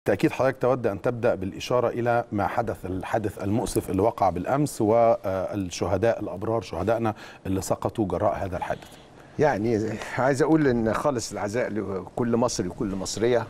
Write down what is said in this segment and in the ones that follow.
بالتأكيد حضرتك تود أن تبدأ بالإشارة إلى ما حدث الحادث المؤسف اللي وقع بالأمس والشهداء الأبرار شهدائنا اللي سقطوا جراء هذا الحادث يعني عايز اقول ان خالص العزاء لكل مصري وكل مصريه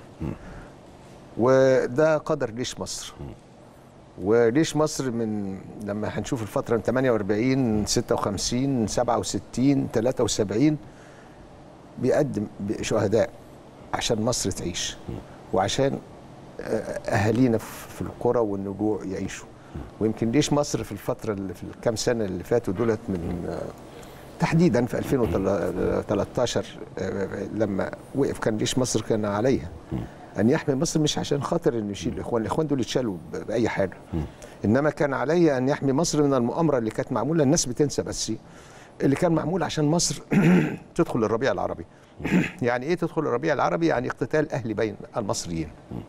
وده قدر جيش مصر وجيش مصر من لما هنشوف الفتره من 48 56 67 73 بيقدم شهداء عشان مصر تعيش وعشان اهالينا في القرى والنجوع يعيشوا ويمكن جيش مصر في الفتره اللي في الكام سنه اللي فاتوا دولت من تحديدا في 2013 لما وقف كان جيش مصر كان عليها ان يحمي مصر مش عشان خاطر انه يشيل الاخوان الاخوان دول يتشالوا باي حاجه انما كان عليا ان يحمي مصر من المؤامره اللي كانت معموله الناس بتنسى بس اللي كان معمول عشان مصر تدخل الربيع العربي يعني ايه تدخل الربيع العربي يعني اقتتال اهلي بين المصريين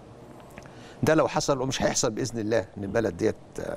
ده لو حصل ومش هيحصل باذن الله ان البلد ديت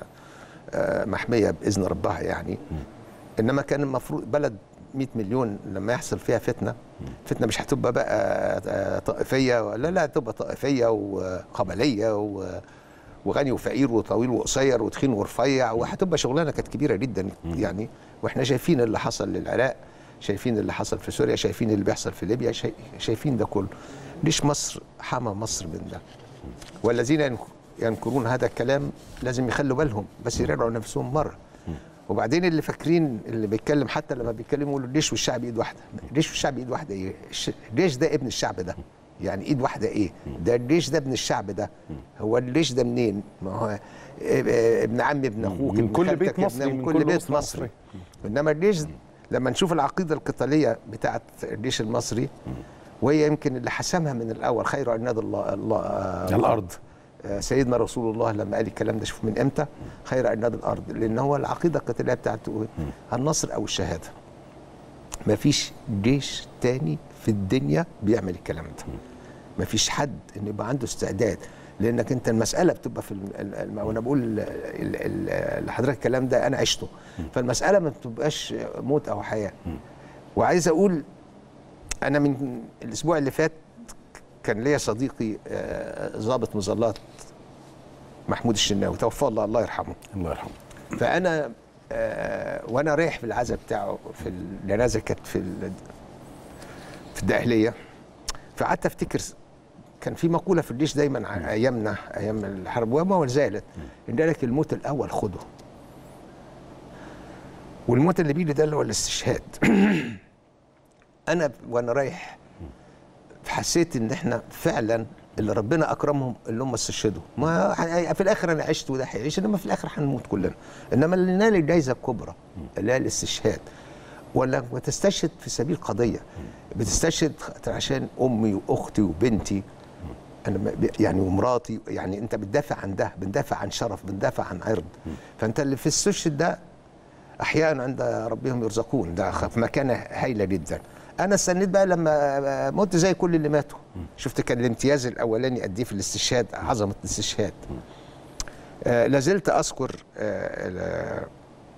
محميه باذن ربها يعني انما كان المفروض بلد 100 مليون لما يحصل فيها فتنه فتنه مش هتبقى بقى طائفيه ولا لا هتبقى طائفيه وقبليه وغني وفقير وطويل وقصير وتخين ورفيع وهتبقى شغلانه كانت كبيره جدا يعني واحنا شايفين اللي حصل للعراق شايفين اللي حصل في سوريا شايفين اللي بيحصل في ليبيا شايفين ده كله ليش مصر حمى مصر من ده والذين ينكرون هذا الكلام لازم يخلوا بالهم بس يراجعوا نفسهم مره وبعدين اللي فاكرين اللي بيتكلم حتى لما بيتكلموا يقولوا الجيش والشعب ايد واحده الجيش والشعب ايد واحده ايه الجيش ده ابن الشعب ده يعني ايد واحده ايه ده الجيش ده ابن الشعب ده هو الجيش ده منين ما هو ابن عم ابن اخوك من كل بيت مصري من كل بيت مصري انما الجيش لما نشوف العقيده القتاليه بتاعه الجيش المصري وهي يمكن اللي حسمها من الاول خير عناد الله, الله الارض سيدنا رسول الله لما قال الكلام ده شوف من امتى خير عناد الارض لان هو العقيده القتاليه بتاعته النصر او الشهاده ما فيش جيش تاني في الدنيا بيعمل الكلام ده ما فيش حد ان يبقى عنده استعداد لانك انت المساله بتبقى في وانا بقول لحضرتك الكلام ده انا عشته فالمساله ما بتبقاش موت او حياه وعايز اقول انا من الاسبوع اللي فات كان ليا صديقي ضابط مظلات محمود الشناوي توفى الله الله يرحمه الله يرحمه فانا آه وانا رايح في العزاء بتاعه في الجنازه كانت في في الدقهليه فقعدت افتكر كان في مقوله في الجيش دايما ايامنا ايام الحرب وما زالت ان لك الموت الاول خده والموت اللي بيجي ده اللي هو الاستشهاد انا وانا رايح حسيت ان احنا فعلا اللي ربنا اكرمهم اللي هم استشهدوا ما في الاخر انا عشت وده هيعيش انما في الاخر هنموت كلنا انما اللي نال الجائزه الكبرى اللي هي الاستشهاد ولا بتستشهد في سبيل قضيه بتستشهد عشان امي واختي وبنتي انا يعني ومراتي يعني انت بتدافع عن ده بندافع عن شرف بندافع عن عرض فانت اللي في استشهد ده احيانا عند ربهم يرزقون ده في مكانه هايله جدا انا استنيت بقى لما مت زي كل اللي ماتوا شفت كان الامتياز الاولاني قد ايه في الاستشهاد عظمه الاستشهاد آه لازلت اذكر آه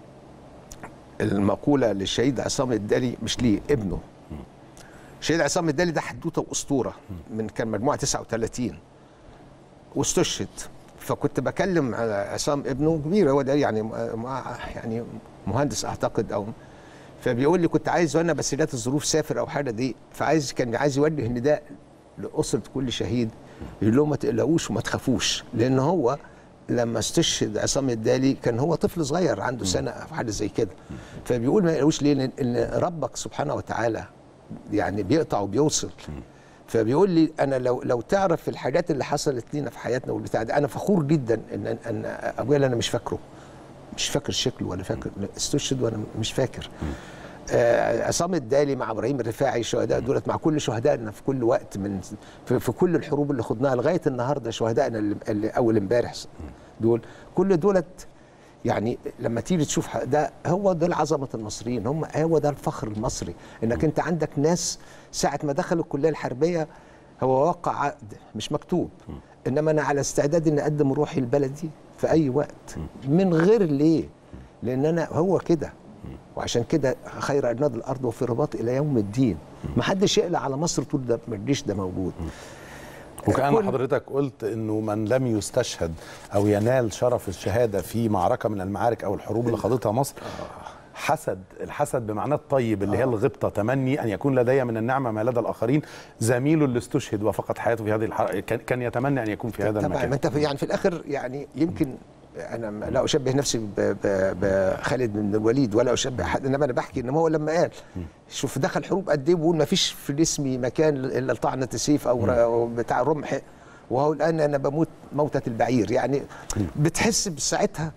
المقوله للشهيد عصام الدالي مش ليه ابنه الشهيد عصام الدالي ده حدوته واسطوره من كان مجموعه 39 واستشهد فكنت بكلم عصام ابنه كبير هو ده يعني يعني مهندس اعتقد او فبيقول لي كنت عايز وانا بس جت الظروف سافر او حاجه دي فعايز كان عايز يوجه نداء لاسره كل شهيد يقول لهم ما تقلقوش وما تخافوش لان هو لما استشهد عصام الدالي كان هو طفل صغير عنده سنه او حاجه زي كده فبيقول ما يقلقوش ليه لان ربك سبحانه وتعالى يعني بيقطع وبيوصل فبيقول لي انا لو لو تعرف الحاجات اللي حصلت لينا في حياتنا والبتاع ده انا فخور جدا ان ان ابويا انا مش فاكره مش فاكر شكله ولا فاكر استشهد وانا مش فاكر عصام آه الدالي مع ابراهيم الرفاعي الشهداء دولت مع كل شهدائنا في كل وقت من في, في كل الحروب اللي خدناها لغايه النهارده شهدائنا اللي, اللي اول امبارح دول كل دولت يعني لما تيجي تشوف ده هو ده عظمه المصريين هم هو ده الفخر المصري انك انت عندك ناس ساعه ما دخلوا الكليه الحربيه هو وقع عقد مش مكتوب انما انا على استعداد اني اقدم روحي لبلدي في اي وقت من غير ليه لان انا هو كده وعشان كده خير عناد الارض وفي رباط الى يوم الدين ما حدش يقلق على مصر طول ده ما الجيش ده موجود وكأن كل- حضرتك قلت انه من لم يستشهد او ينال شرف الشهاده في معركه من المعارك او الحروب اللي خاضتها مصر حسد الحسد بمعناه الطيب اللي هي الغبطه تمني ان يكون لدي من النعمه ما لدى الاخرين زميله اللي استشهد وفقد حياته في هذه الحرب كان كان يتمنى ان يكون في هذا طبعا ما المكان انت في يعني في الاخر يعني يمكن انا م- لا اشبه نفسي ب- ب- بخالد بن الوليد ولا اشبه حد انما انا بحكي ان هو لما قال شوف دخل حروب قد ايه بيقول ما فيش في جسمي مكان الا طعنه السيف او ر- أو بتاع رمح وهو الان انا بموت موته البعير يعني بتحس بساعتها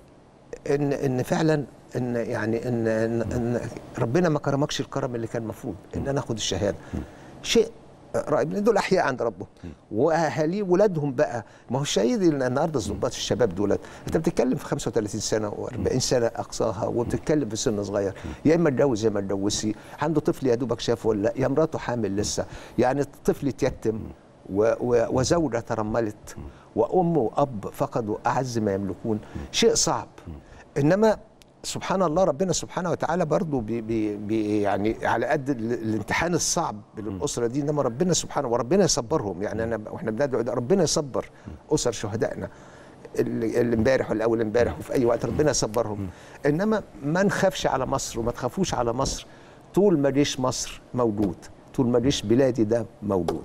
ان ان فعلا ان يعني ان ان, إن ربنا ما كرمكش الكرم اللي كان المفروض ان انا اخد الشهاده شيء رائع لأن دول احياء عند ربهم واهالي ولادهم بقى ما هو الشهيد اللي النهارده الضباط الشباب دولت انت بتتكلم في 35 سنه و40 سنه اقصاها وبتتكلم في سن صغير يا اما اتجوز يا ما اتجوزش عنده طفل يا دوبك شافه ولا لا يا مراته حامل لسه يعني الطفل اتيتم و- و- وزوجة ترملت وأم وأب فقدوا أعز ما يملكون شيء صعب إنما سبحان الله ربنا سبحانه وتعالى برضو بي بي بي يعني على قد ال- الامتحان الصعب للأسرة دي إنما ربنا سبحانه وربنا يصبرهم يعني أنا وإحنا بندعو ده ربنا يصبر أسر شهدائنا اللي اللي امبارح ولا اول امبارح وفي اي وقت ربنا يصبرهم انما ما نخافش على مصر وما تخافوش على مصر طول ما جيش مصر موجود طول ما جيش بلادي ده موجود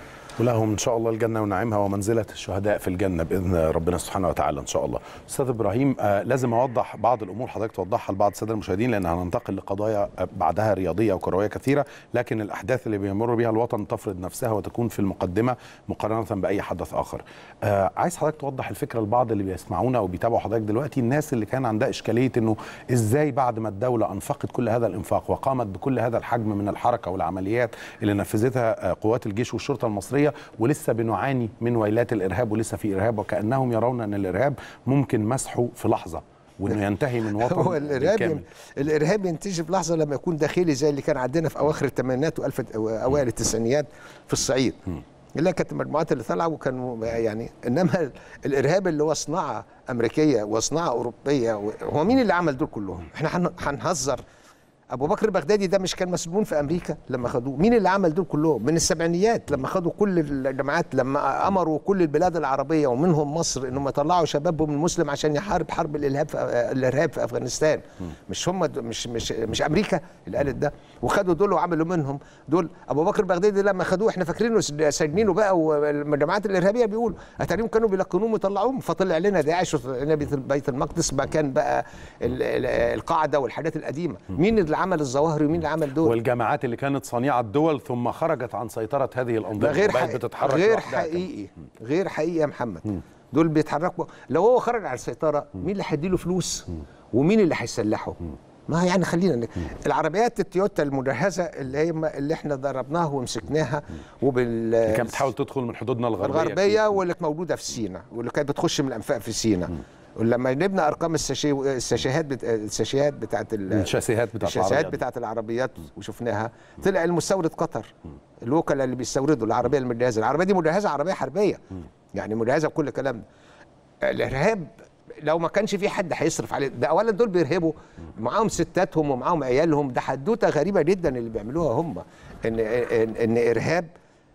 ولهم ان شاء الله الجنه ونعيمها ومنزله الشهداء في الجنه باذن ربنا سبحانه وتعالى ان شاء الله. استاذ ابراهيم آه لازم اوضح بعض الامور حضرتك توضحها لبعض الساده المشاهدين لان هننتقل لقضايا آه، بعدها رياضيه وكرويه كثيره لكن الاحداث اللي بيمر بها الوطن تفرض نفسها وتكون في المقدمه مقارنه باي حدث اخر. آه عايز حضرتك توضح الفكره لبعض اللي بيسمعونا وبيتابعوا حضرتك دلوقتي الناس اللي كان عندها اشكاليه انه ازاي بعد ما الدوله انفقت كل هذا الانفاق وقامت بكل هذا الحجم من الحركه والعمليات اللي نفذتها آه، قوات الجيش والشرطه المصريه ولسه بنعاني من ويلات الارهاب ولسه في ارهاب وكانهم يرون ان الارهاب ممكن مسحه في لحظه وانه ينتهي من وطن هو الارهاب بالكامل. الارهاب ينتهي في لحظه لما يكون داخلي زي اللي كان عندنا في اواخر الثمانينات والف اوائل التسعينيات في الصعيد اللي كانت المجموعات اللي طالعه وكانوا يعني انما الارهاب اللي هو صناعه امريكيه وصناعه اوروبيه هو مين اللي عمل دول كلهم؟ احنا هن- هنهزر ابو بكر البغدادي ده مش كان مسجون في امريكا لما خدوه مين اللي عمل دول كلهم من السبعينيات لما خدوا كل الجماعات لما امروا كل البلاد العربيه ومنهم مصر انهم يطلعوا شبابهم المسلم عشان يحارب حرب الارهاب في الارهاب في افغانستان مش هم د- مش مش مش امريكا اللي قالت ده وخدوا دول وعملوا منهم دول ابو بكر البغدادي لما خدوه احنا فاكرينه س- ساجنينه بقى والجماعات الارهابيه بيقولوا اتاريهم كانوا بيلقنوهم ويطلعوهم فطلع لنا داعش وطلع بيت بيت المقدس مكان بقى ال- ال- القاعده والحاجات القديمه مين اللي عمل الظواهر ومين اللي عمل دول والجماعات اللي كانت صنيعه الدول ثم خرجت عن سيطره هذه ده الانظمه غير وبقت حقيقي بتتحرك غير لوحدها. حقيقي غير حقيقي يا محمد دول بيتحركوا لو هو خرج على السيطره مين اللي هيديله فلوس ومين اللي هيسلحه ما يعني خلينا ن... العربيات التويوتا المجهزه اللي هي اللي احنا ضربناها ومسكناها وبال اللي كانت بتحاول تدخل من حدودنا الغربيه الغربيه واللي كانت موجوده في سينا واللي كانت بتخش من الانفاق في سينا ولما جبنا ارقام الساشي الساشيهات بت... الساشيهات بتاعت ال... الشاسيهات بتاعت الشاسيهات العربيات. بتاعت العربيات وشفناها طلع المستورد قطر الوكلاء اللي بيستوردوا العربيه المجهزه العربيه دي مجهزه عربيه حربيه يعني مجهزه بكل كلام ده الارهاب لو ما كانش في حد هيصرف عليه ده اولا دول بيرهبوا معاهم ستاتهم ومعاهم عيالهم ده حدوته غريبه جدا اللي بيعملوها هم ان ان, إن ارهاب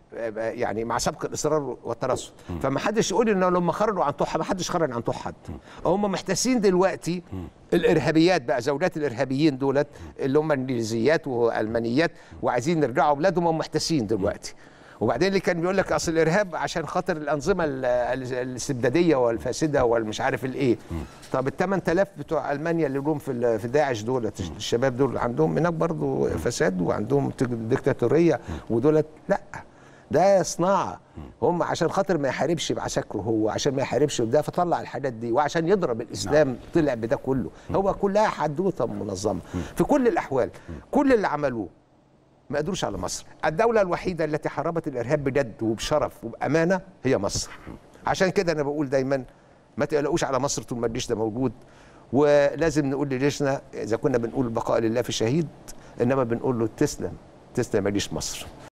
يعني مع سبق الاصرار والترصد فما حدش يقول ان لما خرجوا عن طوحه ما حدش خرج عن طوح حد هم محتاسين دلوقتي الارهابيات بقى زوجات الارهابيين دولت اللي هم انجليزيات والمانيات وعايزين يرجعوا اولادهم هم محتاسين دلوقتي وبعدين اللي كان بيقول لك اصل الارهاب عشان خاطر الانظمه ال- ال- الاستبداديه والفاسده والمش عارف الايه طب ال 8000 بتوع المانيا اللي جم في ال- في داعش دول الشباب دول عندهم هناك برضه فساد وعندهم تك- ديكتاتوريه ودولت لا ده صناعه هم عشان خاطر ما يحاربش بعساكره هو عشان ما يحاربش بده فطلع الحاجات دي وعشان يضرب الاسلام طلع بده كله هو كلها حدوته منظمه في كل الاحوال كل اللي عملوه ما قدروش على مصر الدولة الوحيدة التي حاربت الإرهاب بجد وبشرف وبأمانة هي مصر عشان كده أنا بقول دايما ما تقلقوش على مصر طول ما الجيش ده موجود ولازم نقول لجيشنا إذا كنا بنقول البقاء لله في شهيد إنما بنقول له تسلم تسلم يا جيش مصر